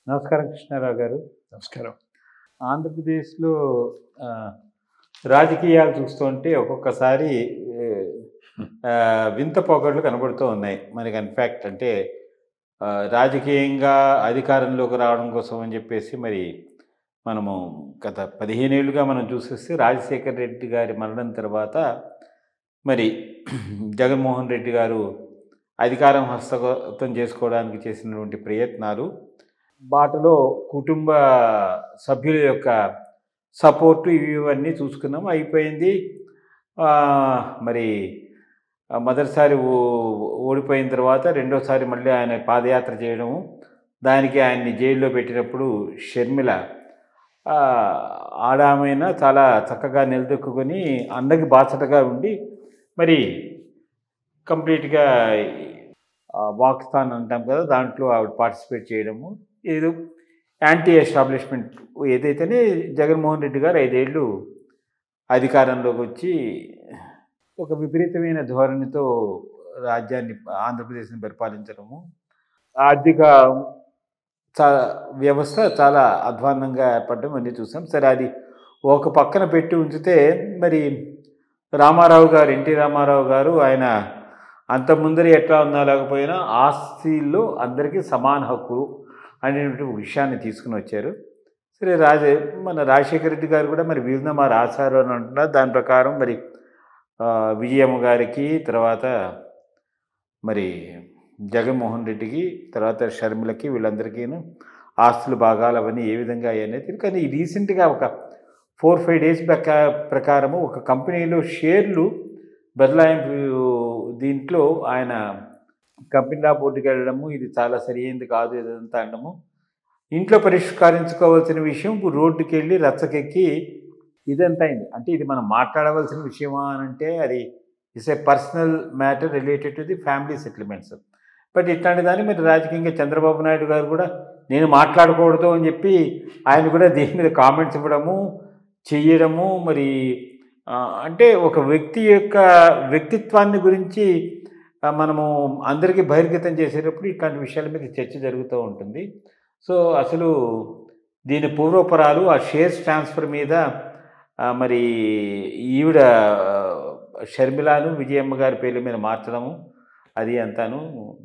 నమస్కారం కృష్ణారావు గారు నమస్కారం ఆంధ్రప్రదేశ్లో ఆ, రాజకీయాలు చూస్తుంటే ఒక్కొక్కసారి ఆ, వింత పొగడ్లు కనబడుతూ ఉన్నాయి మనకి ఇన్ఫ్యాక్ట్ అంటే ఆ, రాజకీయంగా అధికారంలోకి రావడం కోసం అని చెప్పేసి మరి మనము గత పదిహేనేళ్ళుగా మనం చూసేస్తే రాజశేఖర్ రెడ్డి గారి మరణం తర్వాత మరి జగన్మోహన్ రెడ్డి గారు అధికారం హస్తగతం చేసుకోవడానికి చేసినటువంటి ప్రయత్నాలు బాటలో కుటుంబ సభ్యుల యొక్క సపోర్టు ఇవన్నీ చూసుకున్నాం అయిపోయింది ఆ, మరి ఆ మొదటిసారి ఓ- ఓడిపోయిన తర్వాత రెండోసారి మళ్ళీ ఆయన పాదయాత్ర చేయడము దానికి ఆయన్ని జైల్లో పెట్టినప్పుడు షర్మిల ఆ, ఆడామైనా చాలా చక్కగా నిలదొక్కుని అందరికి బాసటగా ఉండి మరి కంప్లీట్గా వాక్స్థాన్ అంటాం కదా దాంట్లో ఆవిడ పార్టిసిపేట్ చేయడము ఏదో యాంటీ ఎస్టాబ్లిష్మెంట్ ఏదైతేనే జగన్మోహన్ రెడ్డి గారు ఐదేళ్ళు అధికారంలోకి వచ్చి ఒక విపరీతమైన ధోరణితో రాజ్యాన్ని ఆంధ్రప్రదేశ్ని పరిపాలించడము ఆర్థిక చాలా వ్యవస్థ చాలా అధ్వాన్నంగా ఏర్పడడం అన్నీ చూసాం సరే అది ఒక పక్కన పెట్టి ఉంచితే మరి రామారావు గారు ఎన్టీ రామారావు గారు ఆయన అంత ముందర ఎట్లా ఉన్నా లేకపోయినా ఆస్తిలో అందరికీ సమాన హక్కులు అనేటువంటి విషయాన్ని తీసుకుని వచ్చారు సరే రాజ మన రాజశేఖర రెడ్డి గారు కూడా మరి వీరునామా రాశారు అని అంటున్నారు దాని ప్రకారం మరి ఆ, విజయమ్మ గారికి తర్వాత మరి జగన్మోహన్ రెడ్డికి తర్వాత షర్మిలకి వీళ్ళందరికీను ఆస్తులు భాగాలు అవన్నీ ఏ విధంగా అనేది కానీ రీసెంట్గా ఒక ఫోర్ ఫైవ్ డేస్ ప్రకా ప్రకారము ఒక కంపెనీలో షేర్లు బదలాయింపు దీంట్లో ఆయన కంపెనీలా బోర్డుకి వెళ్ళడము ఇది చాలా సరియైంది కాదు ఇదంతా అనడము ఇంట్లో పరిష్కరించుకోవాల్సిన విషయం రోడ్డుకి వెళ్ళి రచ్చకెక్కి ఇదంతా అయింది అంటే ఇది మనం మాట్లాడవలసిన విషయమా అని అంటే అది it's a personal matter related to the family settlements but ఇట్లాంటి దాన్ని మరి రాజకీయంగా చంద్రబాబు నాయుడు గారు కూడా నేను మాట్లాడకూడదు అని చెప్పి ఆయన కూడా దీని మీద కామెంట్స్ ఇవ్వడము చెయ్యడము మరి ఆ, అంటే ఒక వ్యక్తి యొక్క వ్యక్తిత్వాన్ని గురించి ఆ, మనము అందరికీ బహిర్గతం చేసేటప్పుడు ఇట్లాంటి విషయాల మీద చర్చ జరుగుతూ ఉంటుంది సో అసలు దీని పూర్వపరాలు ఆ షేర్స్ ట్రాన్స్ఫర్ మీద ఆ, మరి ఈవిడ ఆ, షర్మిలాను విజయమ్మ గారి పేర్ల మీద మార్చడము అది అంతాను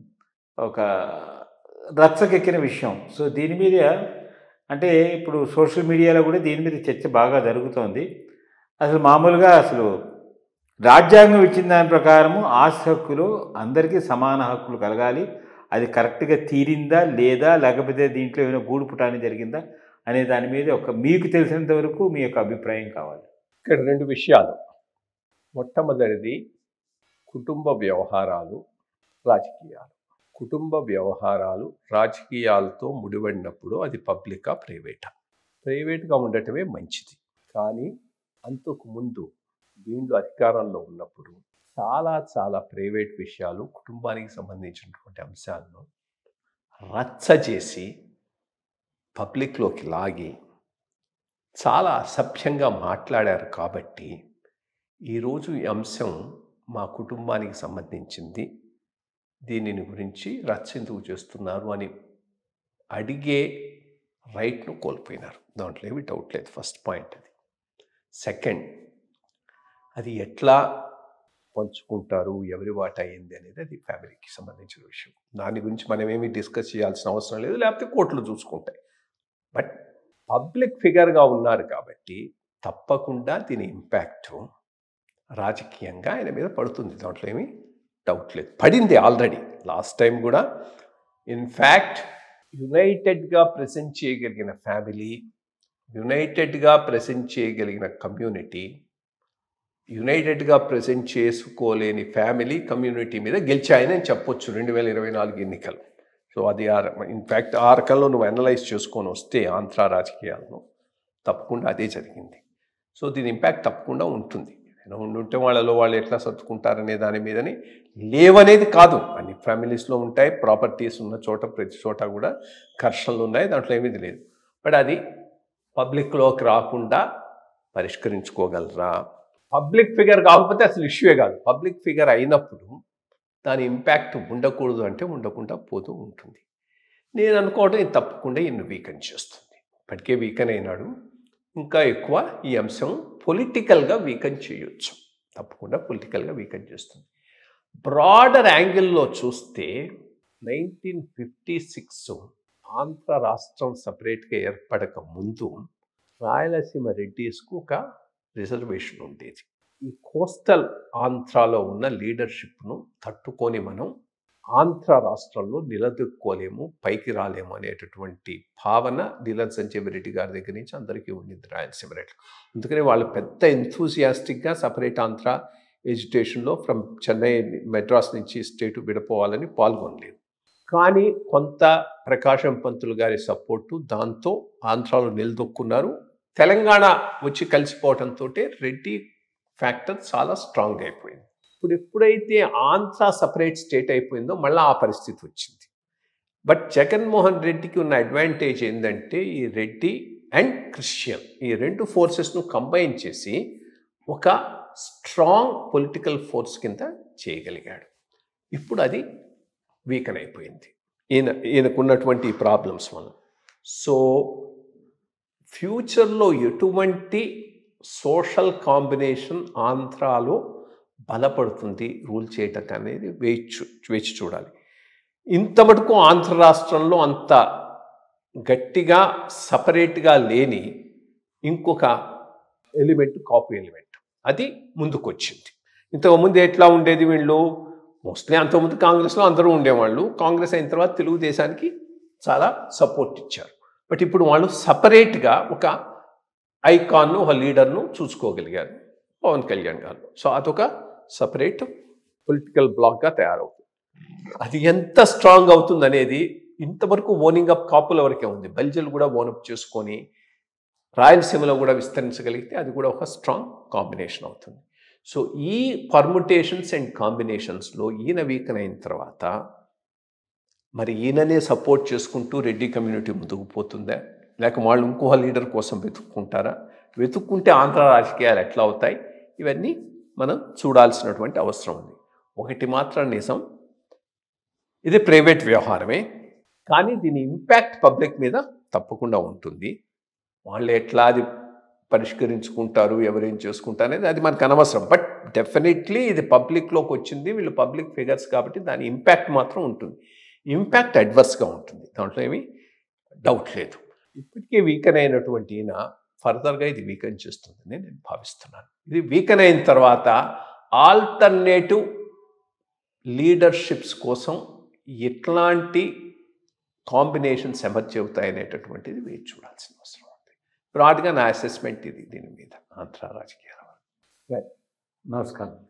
ఒక రచ్చకెక్కిన విషయం సో దీని మీద అంటే ఇప్పుడు సోషల్ మీడియాలో కూడా దీని మీద చర్చ బాగా జరుగుతోంది అసలు మామూలుగా అసలు రాజ్యాంగం ఇచ్చిన దాని ప్రకారము ఆస్తి హక్కులు అందరికీ సమాన హక్కులు కలగాలి అది కరెక్ట్గా తీరిందా లేదా లేకపోతే దీంట్లో ఏమైనా గూడు పుటాని జరిగిందా అనే దాని మీద ఒక మీకు తెలిసినంత వరకు మీ యొక్క అభిప్రాయం కావాలి ఇక్కడ రెండు విషయాలు మొట్టమొదటిది కుటుంబ వ్యవహారాలు రాజకీయాలు కుటుంబ వ్యవహారాలు రాజకీయాలతో ముడిపడినప్పుడు అది పబ్లికా ప్రైవేటా ప్రైవేట్గా ఉండటమే మంచిది కానీ అంతకు ముందు వీళ్ళు అధికారంలో ఉన్నప్పుడు చాలా చాలా ప్రైవేట్ విషయాలు కుటుంబానికి సంబంధించినటువంటి అంశాలను రచ్చ చేసి పబ్లిక్లోకి లాగి చాలా అసభ్యంగా మాట్లాడారు కాబట్టి ఈరోజు ఈ అంశం మా కుటుంబానికి సంబంధించింది దీనిని గురించి రచ్చ ఎందుకు చేస్తున్నారు అని అడిగే రైట్ను కోల్పోయినారు దాంట్లో ఏమి డౌట్ లేదు ఫస్ట్ పాయింట్ అది సెకండ్ అది ఎట్లా పంచుకుంటారు ఎవరి వాట అయింది అనేది అది ఫ్యామిలీకి సంబంధించిన విషయం దాని గురించి మనం ఏమీ డిస్కస్ చేయాల్సిన అవసరం లేదు లేకపోతే కోర్టులు చూసుకుంటాయి బట్ పబ్లిక్ ఫిగర్గా ఉన్నారు కాబట్టి తప్పకుండా దీని ఇంపాక్ట్ రాజకీయంగా ఆయన మీద పడుతుంది దాంట్లో ఏమీ డౌట్ లేదు పడింది ఆల్రెడీ లాస్ట్ టైం కూడా ఇన్ఫ్యాక్ట్ యునైటెడ్గా ప్రజెంట్ చేయగలిగిన ఫ్యామిలీ యునైటెడ్గా ప్రజెంట్ చేయగలిగిన కమ్యూనిటీ యునైటెడ్గా ప్రజెంట్ చేసుకోలేని ఫ్యామిలీ కమ్యూనిటీ మీద గెలిచాయని అని చెప్పొచ్చు రెండు వేల ఇరవై నాలుగు ఎన్నికలు సో అది ఆ ఇన్ఫ్యాక్ట్ ఆ రకంలో నువ్వు అనలైజ్ చేసుకొని వస్తే ఆంధ్ర రాజకీయాలను తప్పకుండా అదే జరిగింది సో దీని ఇంపాక్ట్ తప్పకుండా ఉంటుంది ఏదైనా ఉండుంటే వాళ్ళలో వాళ్ళు ఎట్లా సర్దుకుంటారనే దాని మీదని లేవనేది కాదు అన్ని ఫ్యామిలీస్లో ఉంటాయి ప్రాపర్టీస్ ఉన్న చోట ప్రతి చోట కూడా ఘర్షణలు ఉన్నాయి దాంట్లో ఏమీ లేదు బట్ అది పబ్లిక్లోకి రాకుండా పరిష్కరించుకోగలరా పబ్లిక్ ఫిగర్ కాకపోతే అసలు ఇష్యూయే కాదు పబ్లిక్ ఫిగర్ అయినప్పుడు దాని ఇంపాక్ట్ ఉండకూడదు అంటే ఉండకుండా పోతూ ఉంటుంది నేను అనుకోవడం ఇది తప్పకుండా ఈయన వీకెన్ చేస్తుంది ఇప్పటికే వీకెన్ అయినాడు ఇంకా ఎక్కువ ఈ అంశం పొలిటికల్గా వీకెన్ చేయొచ్చు తప్పకుండా పొలిటికల్గా వీకెన్ చేస్తుంది బ్రాడర్ యాంగిల్లో చూస్తే నైన్టీన్ ఫిఫ్టీ సిక్స్ ఆంధ్ర రాష్ట్రం సపరేట్గా ఏర్పడక ముందు రాయలసీమ రెడ్డిస్కు ఒక రిజర్వేషన్ ఉండేది ఈ కోస్టల్ ఆంధ్రాలో ఉన్న లీడర్షిప్ను తట్టుకొని మనం ఆంధ్ర రాష్ట్రంలో నిలదొక్కోలేము పైకి రాలేము అనేటటువంటి భావన నీలం సంజీవ్ రెడ్డి గారి దగ్గర నుంచి అందరికీ ఉండింది రాయలసీమ రెడ్డి అందుకని వాళ్ళు పెద్ద ఎంతూసియాస్టిక్గా సపరేట్ ఆంధ్ర ఎడ్యుకేషన్లో ఫ్రమ్ చెన్నై మెడ్రాస్ నుంచి స్టేట్ విడిపోవాలని పాల్గొనలేదు కానీ కొంత ప్రకాశం పంతులు గారి సపోర్టు దాంతో ఆంధ్రాలో నిలదొక్కున్నారు తెలంగాణ వచ్చి కలిసిపోవడంతో రెడ్డి ఫ్యాక్టర్ చాలా స్ట్రాంగ్ అయిపోయింది ఇప్పుడు ఎప్పుడైతే ఆంధ్ర సపరేట్ స్టేట్ అయిపోయిందో మళ్ళీ ఆ పరిస్థితి వచ్చింది బట్ జగన్మోహన్ రెడ్డికి ఉన్న అడ్వాంటేజ్ ఏంటంటే ఈ రెడ్డి అండ్ క్రిస్టియన్ ఈ రెండు ఫోర్సెస్ను కంబైన్ చేసి ఒక స్ట్రాంగ్ పొలిటికల్ ఫోర్స్ కింద చేయగలిగాడు ఇప్పుడు అది వీకన్ అయిపోయింది ఈయన ఈయనకున్నటువంటి ప్రాబ్లమ్స్ వల్ల సో ఫ్యూచర్లో ఎటువంటి సోషల్ కాంబినేషన్ ఆంధ్రాలో బలపడుతుంది రూల్ చేయటం అనేది వేచి వేచి చూడాలి ఇంత మటుకు ఆంధ్ర రాష్ట్రంలో అంత గట్టిగా సపరేట్గా లేని ఇంకొక ఎలిమెంట్ కాపీ ఎలిమెంట్ అది ముందుకొచ్చింది ఇంతకుముందు ఎట్లా ఉండేది వీళ్ళు మోస్ట్లీ అంతకుముందు కాంగ్రెస్లో అందరూ ఉండేవాళ్ళు కాంగ్రెస్ అయిన తర్వాత తెలుగుదేశానికి చాలా సపోర్ట్ ఇచ్చారు బట్ ఇప్పుడు వాళ్ళు సపరేట్గా ఒక ఐకాన్ను ఒక లీడర్ను చూసుకోగలిగారు పవన్ కళ్యాణ్ గారు సో అదొక సపరేట్ పొలిటికల్ బ్లాక్గా తయారవుతుంది అది ఎంత స్ట్రాంగ్ అవుతుంది అనేది ఇంతవరకు ఓనింగ్ అప్ కాపుల వరకే ఉంది బల్జలు కూడా ఓనప్ చేసుకొని రాయలసీమలో కూడా విస్తరించగలిగితే అది కూడా ఒక స్ట్రాంగ్ కాంబినేషన్ అవుతుంది సో ఈ పర్ముటేషన్స్ అండ్ కాంబినేషన్స్లో ఈయన వీకన్ అయిన తర్వాత మరి ఈయననే సపోర్ట్ చేసుకుంటూ రెడ్డి కమ్యూనిటీ ముందుకు పోతుందా లేక వాళ్ళు ఇంకో లీడర్ కోసం వెతుక్కుంటారా వెతుక్కుంటే ఆంధ్ర రాజకీయాలు ఎట్లా అవుతాయి ఇవన్నీ మనం చూడాల్సినటువంటి అవసరం ఉంది ఒకటి మాత్రం నిజం ఇది ప్రైవేట్ వ్యవహారమే కానీ దీని ఇంపాక్ట్ పబ్లిక్ మీద తప్పకుండా ఉంటుంది వాళ్ళు ఎట్లా అది పరిష్కరించుకుంటారు ఎవరేం చేసుకుంటారు అనేది అది మనకు అనవసరం బట్ డెఫినెట్లీ ఇది పబ్లిక్లోకి వచ్చింది వీళ్ళు పబ్లిక్ ఫిగర్స్ కాబట్టి దాని ఇంపాక్ట్ మాత్రం ఉంటుంది ఇంపాక్ట్ అడ్వర్స్గా ఉంటుంది దాంట్లో ఏమీ డౌట్ లేదు ఇప్పటికే వీకన్ అయినటువంటి ఈయన ఫర్దర్గా ఇది వీకన్ చేస్తుందని నేను భావిస్తున్నాను ఇది వీకన్ అయిన తర్వాత ఆల్టర్నేటివ్ లీడర్షిప్స్ కోసం ఎట్లాంటి కాంబినేషన్స్ ఎమర్జ్ అవుతాయనేటటువంటిది వేచి చూడాల్సిన అవసరం ఉంది బ్రాడ్గా నా అసెస్మెంట్ ఇది దీని మీద ఆంధ్ర రాజకీయాల నమస్కారం